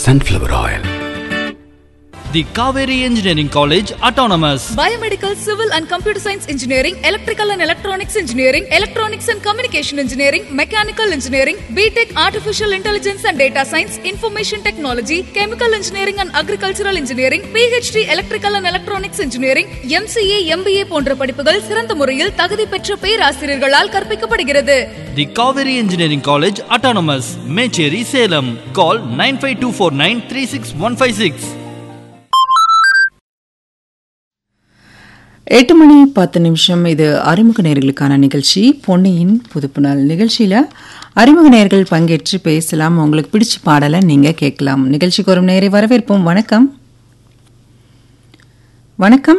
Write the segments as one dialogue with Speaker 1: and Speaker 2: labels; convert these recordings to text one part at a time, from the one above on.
Speaker 1: sunflower oil.
Speaker 2: The Kaveri Engineering College Autonomous.
Speaker 3: Biomedical, Civil and Computer Science Engineering, Electrical and Electronics Engineering, Electronics and Communication Engineering, Mechanical Engineering, BTech Artificial Intelligence and Data Science, Information Technology, Chemical Engineering and Agricultural Engineering, PhD Electrical and Electronics Engineering, MCA, MBA போன்ற படிப்புகள் சிறந்த முறையில் தகுதி பெற்ற பேராசிரியர்களால் கற்பிக்கப்படுகிறது
Speaker 2: The Kaveri Engineering College Autonomous. Mecheri Salem. Call 95249 36156.
Speaker 4: எட்டு மணி பத்து நிமிஷம் இது அறிமுக நேர்களுக்கான நிகழ்ச்சி பொன்னியின் புதுப்பு நாள் நிகழ்ச்சியில் அறிமுக நேர்கள் பங்கேற்று பேசலாம் உங்களுக்கு பிடிச்ச பாடலை நீங்கள் கேட்கலாம் நிகழ்ச்சிக்கு ஒரு நேரை வரவேற்போம் வணக்கம் வணக்கம்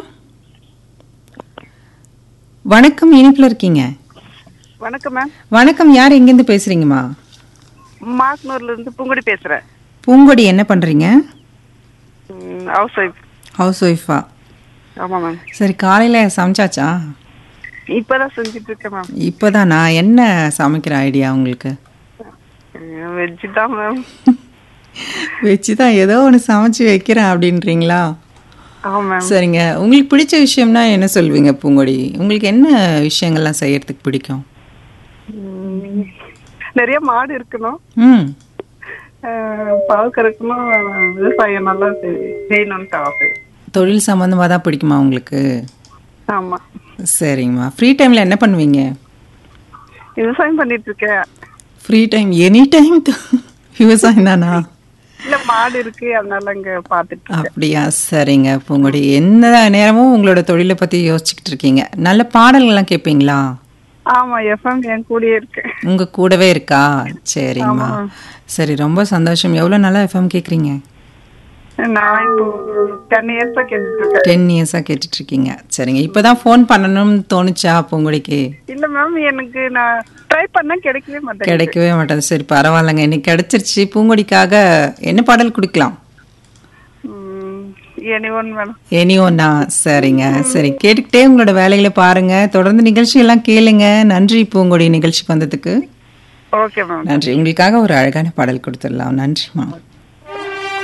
Speaker 4: வணக்கம் இனிப்பில் இருக்கீங்க
Speaker 5: வணக்கம் மேம்
Speaker 4: வணக்கம் யார் எங்கேருந்து பேசுறீங்கம்மா
Speaker 5: மாக்னூர்ல இருந்து பூங்குடி பேசுறேன்
Speaker 4: பூங்கொடி என்ன பண்ணுறீங்க
Speaker 5: ஹவுஸ் ஒய்ஃப்
Speaker 4: ஹவுஸ் ஒய்ஃபா
Speaker 5: ஆமா மேம்
Speaker 4: சரி காலையில் சமைச்சாச்சா
Speaker 5: இப்பதான் செஞ்சுட்டு இருக்கேன் மேம்
Speaker 4: இப்போதானா என்ன சமைக்கிற ஐடியா உங்களுக்கு
Speaker 5: வெஜ் தான் மேம்
Speaker 4: வச்சு தான் ஏதோ ஒன்று சமைச்சு வைக்கிறேன் அப்படின்றீங்களா
Speaker 5: ஆமா மேம்
Speaker 4: சரிங்க உங்களுக்கு பிடிச்ச விஷயம்னா என்ன சொல்வீங்க பூங்கொடி உங்களுக்கு என்ன விஷயங்கள்லாம் செய்யறதுக்கு பிடிக்கும்
Speaker 5: நிறைய மாடு இருக்கணும்
Speaker 4: ம்
Speaker 5: அஹ், பால் கறக்கணும் விவசாயம் நல்லா செய்- செய்யணும்னு ஆசை
Speaker 4: தொழில் சம்மந்தமாக தான் பிடிக்குமா உங்களுக்கு
Speaker 5: ஆமா
Speaker 4: சரிங்கம்மா ஃப்ரீ டைமில் என்ன பண்ணுவீங்க
Speaker 5: விவசாயம் பண்ணிட்டு இருக்கேன்
Speaker 4: ஃப்ரீ டைம் எனி டைம் விவசாயம் தானா
Speaker 5: இல்ல மாடு இருக்கு அதனால அங்க பாத்துட்டு இருக்கேன்
Speaker 4: அப்படியா சரிங்க பூங்கொடி எந்த நேரமும் உங்களோட தொழிலை பற்றி யோசிச்சுக்கிட்டு இருக்கீங்க நல்ல பாடல்கள்லாம் கேட்பீங்களா
Speaker 5: ஆமா எஃப்எம் என் கூடயே இருக்கேன்
Speaker 4: உங்கள் கூடவே இருக்கா சரிங்கம்மா சரி ரொம்ப சந்தோஷம் எவ்வளோ நாளா எஃப்எம் கேட்குறீங்க
Speaker 5: நான் இப்போ டென் இயர்ஸா கேட்டுட்டு இருக்கேன்
Speaker 4: டென் இயர்ஸாக கேட்டுட்டு இருக்கீங்க சரிங்க இப்போ தான் ஃபோன் பண்ணணும்னு தோணுச்சா பூங்கொடிக்கு
Speaker 5: இல்ல மேம் எனக்கு நான் ட்ரை பண்ணா கிடைக்கவே மாட்டேன்
Speaker 4: கிடைக்கவே மாட்டேன் சரி பரவாயில்லைங்க இன்னைக்கு கிடைச்சிருச்சு பூங்கொடிக்காக என்ன பாடல் கொடுக்கலாம்
Speaker 5: எனி ஒன் மேடம்
Speaker 4: எனி ஒன்னா சரிங்க சரி கேட்டுக்கிட்டே உங்களோட வேலைகளை பாருங்க தொடர்ந்து நிகழ்ச்சி எல்லாம் கேளுங்க நன்றி பூங்கொடி நிகழ்ச்சிக்கு வந்ததுக்கு
Speaker 5: ஓகே மேம்
Speaker 4: நன்றி உங்களுக்காக ஒரு அழகான பாடல் கொடுத்துடலாம் நன்றிம்மா